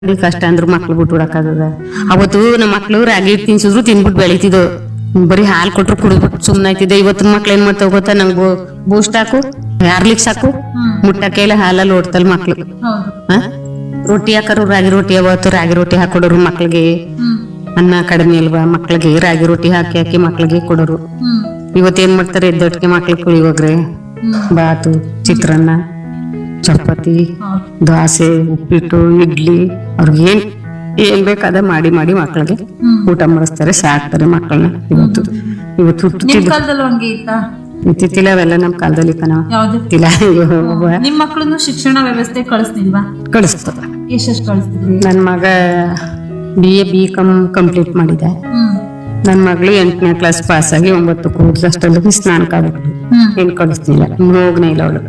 ಬರೀ ಕಷ್ಟ ಅಂದ್ರು ಮಕ್ಳು ಬಿಟ್ಟು ಬಿಡಕ್ಕಾಗದ ಅವತ್ತು ನಮ್ಮ ಮಕ್ಳು ರಾಗಿ ಹಿಟ್ ತಿನ್ಸಿದ್ರು ತಿನ್ಬಿಟ್ಟು ಬೆಳಿತಿದ್ದು ಬರೀ ಹಾಲು ಕೊಟ್ರು ಕುಡಿದ್ಬಿಟ್ಟು ಸುಮ್ಮನೆ ಆಯ್ತಿದ್ದೆ ಇವತ್ತಿನ ಮಕ್ಳು ಏನ್ ಮಾಡ್ತಾವ ಗೊತ್ತಾ ನಂಗೆ ಬೂಸ್ಟ್ ಹಾಕು ಯಾರ್ಲಿಕ್ ಸಾಕು ಮುಟ್ಟಕ್ಕೆ ಇಲ್ಲ ಹಾಲಲ್ಲಿ ಓಡ್ತಲ್ ಮಕ್ಳು ಹೌದು ಹ? ರೊಟ್ಟಿ ಹಾಕರು ರಾಗಿ ರೊಟ್ಟಿ ಅವತ್ತು ರಾಗಿ ರೊಟ್ಟಿ ಹಾಕೊಡೋರು ಮಕ್ಳಿಗೆ ಹ್ಮ್ ಅನ್ನ ಕಡಿಮೆ ಅಲ್ವಾ ಮಕ್ಳಿಗೆ ರಾಗಿ ರೊಟ್ಟಿ ಹಾಕಿ ಹಾಕಿ ಮಕ್ಳಿಗೆ ಕೊಡೋರು ಹ್ಮ್ ಇವತ್ತೇನ್ ಮಾಡ್ತಾರೆ ಎದ್ದೊಟ್ಟಿಗೆ ಮಕ್ಳಿಗೆ ಪುಳಿಯೋಗ್ರೆ ಬಾತು ಚಿತ್ರಾನ್ನ ಚಪಾತಿ ಹೌದು ದೋಸೆ ಉಪ್ಪಿಟ್ಟು ಇಡ್ಲಿ ಅವ್ರಿಗೆ ಏನ್ ಏನ್ ಬೇಕಾದ ಮಾಡಿ ಮಾಡಿ ಮಕ್ಳಿಗೆ ಊಟ ಮಾಡಿಸ್ತಾರೆ ಸಾಕ್ತಾರೆ ಮಕ್ಕಳನ್ನ ಇವತ್ತು ಇವತ್ತು ನಿಮ್ ಹುಟ್ಟುತ್ತಿದ್ದು ಕಾಲದಲ್ಲೂ ಹಂಗೆ ಇತ್ತಾ ಇತ್ತಿತ್ತಿಲ್ಲ ಅವೆಲ್ಲ ನಮ್ ಕಾಲದಲ್ಲಿ ಕಣ ಯಾವ್ದು ಇತ್ತಿಲ್ಲ ಅಯ್ಯೋ, ನಿಮ್ ಮಕ್ಳನ್ನು ಶಿಕ್ಷಣ ವ್ಯವಸ್ಥೆ ಕಳಿಸ್ನಿಲ್ವಾ ಕಳಿಸ್ತದ ಎಷ್ಟೆಷ್ಟು ಕಳಿಸ್ತಿದ್ರಿ ನನ್ ಮಗ B A B com complete ಮಾಡಿದೆ ಹ್ಮ್ ನನ್ ಮಗಳು ಎಂಟನೇ ಕ್ಲಾಸ್ ಪಾಸ್ ಆಗಿ ಒಂಬತ್ತು ಕೂದಲಷ್ಟಲ್ಲಿ ಸ್ನಾನಕ್ಕೆ ಆಗ್ಬಿಟ್ಟು ಹ್ಮ್ ಏನ್ ಕಳಿಸ್ತಿಲ್ಲ ಹೋಗ್ನೇ ಇಲ್ಲ ಅವಳು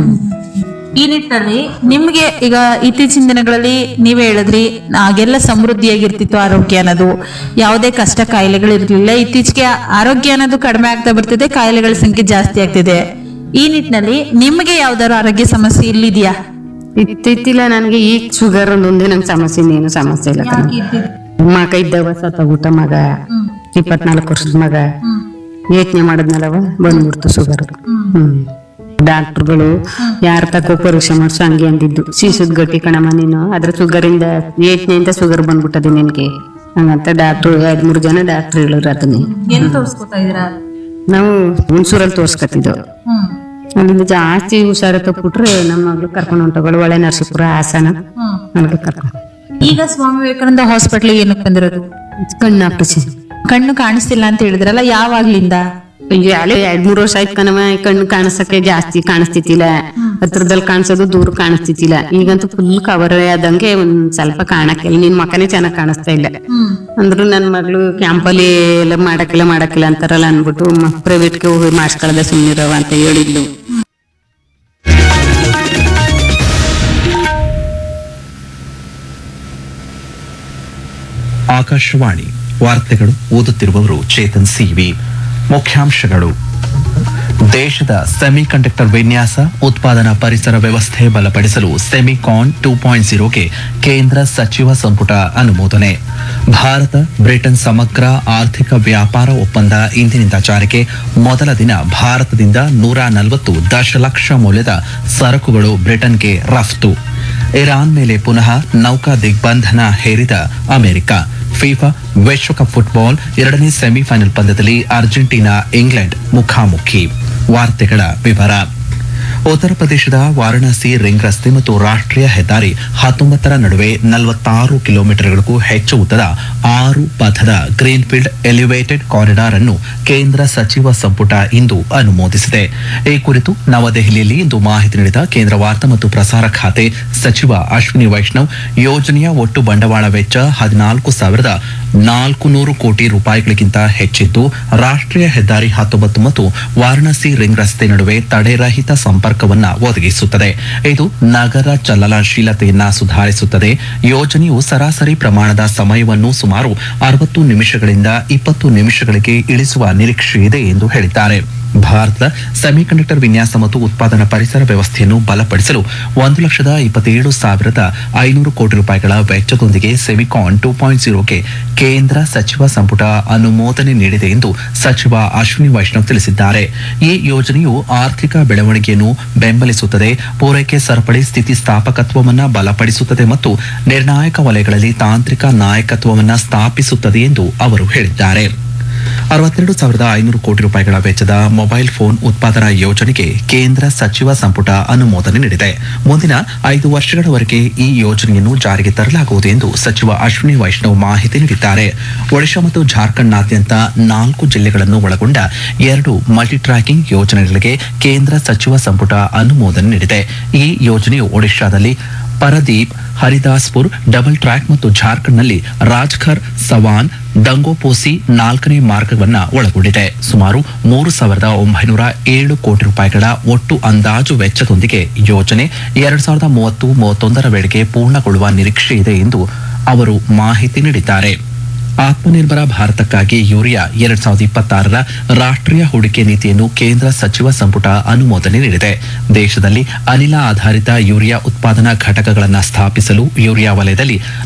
ಈ ನಿಟ್ಟಿನಲ್ಲಿ ನಿಮ್ಗೆ ಈಗ ಇತ್ತೀಚಿನ ದಿನಗಳಲ್ಲಿ ನೀವೇ ಹೇಳಿದ್ರಿ ಆಗೆಲ್ಲ ಸಮೃದ್ಧಿಯಾಗಿರ್ತಿತ್ತು ಆರೋಗ್ಯ ಅನ್ನೋದು ಯಾವುದೇ ಕಷ್ಟ ಕಾಯಿಲೆಗಳು ಇರ್ಲಿಲ್ಲ ಇತ್ತೀಚೆಗೆ ಆರೋಗ್ಯ ಅನ್ನೋದು ಕಡಿಮೆ ಆಗ್ತಾ ಬರ್ತಿದೆ ಕಾಯಿಲೆಗಳ ಸಂಖ್ಯೆ ಜಾಸ್ತಿ ಆಗ್ತಿದೆ ಈ ನಿಟ್ಟಿನಲ್ಲಿ ನಿಮ್ಗೆ ಯಾವ್ದಾದ್ರು ಆರೋಗ್ಯ ಸಮಸ್ಯೆ ಇಲ್ಲಿದ್ಯಾ ಇತ್ತಿತ್ತಿಲ್ಲ ನನಗೆ ಈಗ ಶುಗರ್ ಒಂದೊಂದೇ ನಂಗೆ ಸಮಸ್ಯೆ ಇನ್ನೇನು ಸಮಸ್ಯೆ ಇಲ್ಲ ಕಣ ಮಗ ಇದ್ದವ ಸತ್ತ ಊಟ ಮಗ ಇಪ್ಪತ್ನಾಲ್ಕು ವರ್ಷದ ಮಗ ಯೋಚನೆ ಮಾಡದ್ನಲ್ಲವ ಬಂದ್ಬಿಡ್ತು ಶುಗರ್ ಹ್ಮ್ ಡಾಕ್ಟರ್ಗಳು ಯಾರ ತಕ್ಕೋ ಪರೀಕ್ಷೆ ಮಾಡ್ಸು ಹಂಗೆ ಅಂದಿದ್ದು ಸೀಸದ್ ಗಟ್ಟಿ ಕಣಮ್ಮ ನೀನು ಅದ್ರ ಶುಗರ್ ಇಂದ ಯೋಚನೆಯಿಂದ ಶುಗರ್ ಬಂದ್ಬಿಟ್ಟದೆ ನಿನ್ಗೆ ಹಂಗಂತ ಡಾಕ್ಟ್ರು ಎರಡ್ ಮೂರು ಜನ ಡಾಕ್ಟರ್ ಹೇಳಿದ್ರು ಅದನ್ನೇ ಎಲ್ಲಿ ತೋರಿಸ್ಕೊತಾ ಇದೀರಾ ನಾವು ಹುಣಸೂರಲ್ಲಿ ತೋರ್ಸ್ಕೊತಿದ್ದೋ ಹ್ಮ್ ಅಲ್ಲಿಂದ ಜಾಸ್ತಿ ಹುಷಾರ ತಪ್ಪಿಟ್ರೆ ನಮ್ಮ ಮಗಳು ಕರ್ಕೊಂಡು ಹೊಂಟಗಳು ಒಳ್ಳೆ ನರಸೀಪುರ ಹಾಸನ ಹ್ಮ್ ಅಲ್ಲಿಗೆ ಕರ್ಕೊಂಡು ಈಗ ಸ್ವಾಮಿ ವಿವೇಕಾನಂದ ಹಾಸ್ಪಿಟಲ್ ಏನಕ್ಕೆ ಬಂದಿರೋದು ಕಣ್ಣು ಆಪರೇಷನ್ ಕಣ್ಣು ಕಾಣಿಸ್ತಿಲ್ಲ ಅಂತ ಹೇಳಿದ್ರಲ್ಲ ಯಾವಾಗ್ಲಿಂದ ಅಯ್ಯೋ ಅಲ್ಲೇ ಎರಡ್ ಮೂರ್ ವರ್ಷ ಆಯ್ತು ಕಣವ ಈ ಕಣ್ಣು ಕಾಣಿಸಕ್ಕೆ ಜಾಸ್ತಿ ಕಾಣಿಸ್ತಿತ್ತಿಲ್ಲ ಹತ್ರದಲ್ಲಿ ಕಾಣಿಸೋದು ದೂರ ಕಾಣಿಸ್ತಿತ್ತಿಲ್ಲ ಈಗಂತೂ ಫುಲ್ ಕವರ್ ಆದಂಗೆ ಒಂದ್ ಸ್ವಲ್ಪ ಕಾಣಕ್ಕಿಲ್ಲ ನಿನ್ ಮಕನೇ ಚೆನ್ನಾಗ್ ಕಾಣಿಸ್ತಾ ಇಲ್ಲ ಹ್ಮ್ ಅಂದ್ರು ನನ್ ಮಗಳು ಕ್ಯಾಂಪಲ್ಲಿ ಎಲ್ಲ ಮಾಡಕ್ಕಿಲ್ಲ ಮಾಡಕ್ಕಿಲ್ಲ ಅಂತಾರಲ್ಲ ಅನ್ಬಿಟ್ಟು ಪ್ರೈವೇಟ್ಗೆ ಹೋಗಿ ಮಾಡಿಸ್ಕೊಳ್ಳೋದ ಸುಮ್ಮನಿರವ ಅಂತ ಹೇಳಿದ್ಲು ಆಕಾಶವಾಣಿ ವಾರ್ತೆಗಳು ಓದುತ್ತಿರುವವರು ಚೇತನ್ ಸಿವಿ ಮುಖ್ಯಾಂಶಗಳು ದೇಶದ ಸೆಮಿಕಂಡಕ್ಟರ್ ವಿನ್ಯಾಸ ಉತ್ಪಾದನಾ ಪರಿಸರ ವ್ಯವಸ್ಥೆ ಬಲಪಡಿಸಲು ಸೆಮಿಕಾನ್ ಟೂ ಪಾಯಿಂಟ್ ಜೀರೋಗೆ ಕೇಂದ್ರ ಸಚಿವ ಸಂಪುಟ ಅನುಮೋದನೆ ಭಾರತ ಬ್ರಿಟನ್ ಸಮಗ್ರ ಆರ್ಥಿಕ ವ್ಯಾಪಾರ ಒಪ್ಪಂದ ಇಂದಿನಿಂದ ಜಾರಿಗೆ ಮೊದಲ ದಿನ ಭಾರತದಿಂದ ನೂರ ನಲವತ್ತು ದಶಲಕ್ಷ ಮೌಲ್ಯದ ಸರಕುಗಳು ಬ್ರಿಟನ್ಗೆ ರಫ್ತು ಇರಾನ್ ಮೇಲೆ ಪುನಃ ನೌಕಾ ದಿಗ್ಬಂಧನ ಹೇರಿದ ಅಮೆರಿಕ ಫಿಫಾ ವಿಶ್ವಕಪ್ ಫುಟ್ಬಾಲ್ ಎರಡನೇ ಸೆಮಿಫೈನಲ್ ಪಂದ್ಯದಲ್ಲಿ ಅರ್ಜೆಂಟೀನಾ ಇಂಗ್ಲೆಂಡ್ ಮುಖಾಮುಖಿ ವಾರ್ತೆಗಳ ವಿವರ ಉತ್ತರ ಪ್ರದೇಶದ ವಾರಣಾಸಿ ರಿಂಗ್ ರಸ್ತೆ ಮತ್ತು ರಾಷ್ಟ್ರೀಯ ಹೆದ್ದಾರಿ ಹತ್ತೊಂಬತ್ತರ ನಡುವೆ ನಲವತ್ತಾರು ಕಿಲೋಮೀಟರ್ಗಳಿಗೂ ಹೆಚ್ಚು ಉದ್ದದ ಆರು ಪಥದ ಗ್ರೀನ್ಫೀಲ್ಡ್ ಎಲಿವೇಟೆಡ್ ಕಾರಿಡಾರ್ ಅನ್ನು ಕೇಂದ್ರ ಸಚಿವ ಸಂಪುಟ ಇಂದು ಅನುಮೋದಿಸಿದೆ ಈ ಕುರಿತು ನವದೆಹಲಿಯಲ್ಲಿ ಇಂದು ಮಾಹಿತಿ ನೀಡಿದ ಕೇಂದ್ರ ವಾರ್ತಾ ಮತ್ತು ಪ್ರಸಾರ ಖಾತೆ ಸಚಿವ ಅಶ್ವಿನಿ ವೈಷ್ಣವ್ ಯೋಜನೆಯ ಒಟ್ಟು ಬಂಡವಾಳ ವೆಚ್ಚ ಹದಿನಾಲ್ಕು ಸಾವಿರದ ನಾಲ್ಕು ನೂರು ಕೋಟಿ ರೂಪಾಯಿಗಳಿಗಿಂತ ಹೆಚ್ಚಿದ್ದು ರಾಷ್ಟ್ರೀಯ ಹೆದ್ದಾರಿ ಹತ್ತೊಂಬತ್ತು ಮತ್ತು ವಾರಣಾಸಿ ರಿಂಗ್ ರಸ್ತೆ ನಡುವೆ ತಡೆರಹಿತ ಸಂಪರ್ಕವನ್ನ ಒದಗಿಸುತ್ತದೆ ಇದು ನಗರ ಚಲನಶೀಲತೆಯನ್ನ ಸುಧಾರಿಸುತ್ತದೆ ಯೋಜನೆಯು ಸರಾಸರಿ ಪ್ರಮಾಣದ ಸಮಯವನ್ನು ಸುಮಾರು ಅರವತ್ತು ನಿಮಿಷಗಳಿಂದ ಇಪ್ಪತ್ತು ನಿಮಿಷಗಳಿಗೆ ಇಳಿಸುವ ನಿರೀಕ್ಷೆ ಇದೆ ಎಂದು ಹೇಳಿದ್ದಾರೆ ಭಾರತದ ಸೆಮಿಕಂಡಕ್ಟರ್ ವಿನ್ಯಾಸ ಮತ್ತು ಉತ್ಪಾದನಾ ಪರಿಸರ ವ್ಯವಸ್ಥೆಯನ್ನು ಬಲಪಡಿಸಲು ಒಂದು ಲಕ್ಷದ ಇಪ್ಪತ್ತೇಳು ಸಾವಿರದ ಐನೂರು ಕೋಟಿ ರೂಪಾಯಿಗಳ ವೆಚ್ಚದೊಂದಿಗೆ ಸೆಮಿಕಾನ್ ಟೂ ಪಾಯಿಂಟ್ ಜೀರೋಗೆ ಕೇಂದ್ರ ಸಚಿವ ಸಂಪುಟ ಅನುಮೋದನೆ ನೀಡಿದೆ ಎಂದು ಸಚಿವ ಅಶ್ವಿನಿ ವೈಷ್ಣವ್ ತಿಳಿಸಿದ್ದಾರೆ ಈ ಯೋಜನೆಯು ಆರ್ಥಿಕ ಬೆಳವಣಿಗೆಯನ್ನು ಬೆಂಬಲಿಸುತ್ತದೆ ಪೂರೈಕೆ ಸರಪಳಿ ಸ್ಥಿತಿಸ್ಥಾಪಕತ್ವವನ್ನು ಬಲಪಡಿಸುತ್ತದೆ ಮತ್ತು ನಿರ್ಣಾಯಕ ವಲಯಗಳಲ್ಲಿ ತಾಂತ್ರಿಕ ನಾಯಕತ್ವವನ್ನು ಸ್ಥಾಪಿಸುತ್ತದೆ ಎಂದು ಅವರು ಹೇಳಿದ್ದಾರೆ ಅರವತ್ತೆರಡು ಸಾವಿರದ ಐನೂರು ಕೋಟಿ ರೂಪಾಯಿಗಳ ವೆಚ್ಚದ ಮೊಬೈಲ್ ಫೋನ್ ಉತ್ಪಾದನಾ ಯೋಜನೆಗೆ ಕೇಂದ್ರ ಸಚಿವ ಸಂಪುಟ ಅನುಮೋದನೆ ನೀಡಿದೆ ಮುಂದಿನ ಐದು ವರ್ಷಗಳವರೆಗೆ ಈ ಯೋಜನೆಯನ್ನು ಜಾರಿಗೆ ತರಲಾಗುವುದು ಎಂದು ಸಚಿವ ಅಶ್ವಿನಿ ವೈಷ್ಣವ್ ಮಾಹಿತಿ ನೀಡಿದ್ದಾರೆ ಒಡಿಶಾ ಮತ್ತು ಜಾರ್ಖಂಡ್ನಾದ್ಯಂತ ನಾಲ್ಕು ಜಿಲ್ಲೆಗಳನ್ನು ಒಳಗೊಂಡ ಎರಡು ಮಲ್ಟಿ ಟ್ರ್ಯಾಕಿಂಗ್ ಯೋಜನೆಗಳಿಗೆ ಕೇಂದ್ರ ಸಚಿವ ಸಂಪುಟ ಅನುಮೋದನೆ ನೀಡಿದೆ ಈ ಯೋಜನೆಯು ಒಡಿಶಾದಲ್ಲಿ ಪರದೀಪ್ ಹರಿದಾಸ್ಪುರ್ ಡಬಲ್ ಟ್ರ್ಯಾಕ್ ಮತ್ತು ಜಾರ್ಖಂಡ್ನಲ್ಲಿ ರಾಜ್ಖರ್ ಸವಾನ್ ದಂಗೋಪೋಸಿ ನಾಲ್ಕನೇ ಮಾರ್ಗವನ್ನ ಒಳಗೊಂಡಿದೆ ಸುಮಾರು ಮೂರು ಸಾವಿರದ ಒಂಬೈನೂರ ಏಳು ಕೋಟಿ ರೂಪಾಯಿಗಳ ಒಟ್ಟು ಅಂದಾಜು ವೆಚ್ಚದೊಂದಿಗೆ ಯೋಜನೆ ಎರಡ್ ಸಾವಿರದ ಮೂವತ್ತು ಮೂವತ್ತೊಂದರ ವೇಳೆಗೆ ಪೂರ್ಣಗೊಳ್ಳುವ ನಿರೀಕ್ಷೆ ಇದೆ ಎಂದು ಅವರು ಮಾಹಿತಿ ನೀಡಿದ್ದಾರೆ ಆತ್ಮನಿರ್ಭರ ಭಾರತಕ್ಕಾಗಿ ಯೂರಿಯಾ ಎರಡ್ ಸಾವಿರದ ಇಪ್ಪತ್ತಾರರ ರಾಷ್ಟ್ರೀಯ ಹೂಡಿಕೆ ನೀತಿಯನ್ನು ಕೇಂದ್ರ ಸಚಿವ ಸಂಪುಟ ಅನುಮೋದನೆ ನೀಡಿದೆ ದೇಶದಲ್ಲಿ ಅನಿಲ ಆಧಾರಿತ ಯೂರಿಯಾ ಉತ್ಪಾದನಾ ಘಟಕಗಳನ್ನು ಸ್ಥಾಪಿಸಲು ಯೂರಿಯಾ ವಲಯದಲ್ಲಿ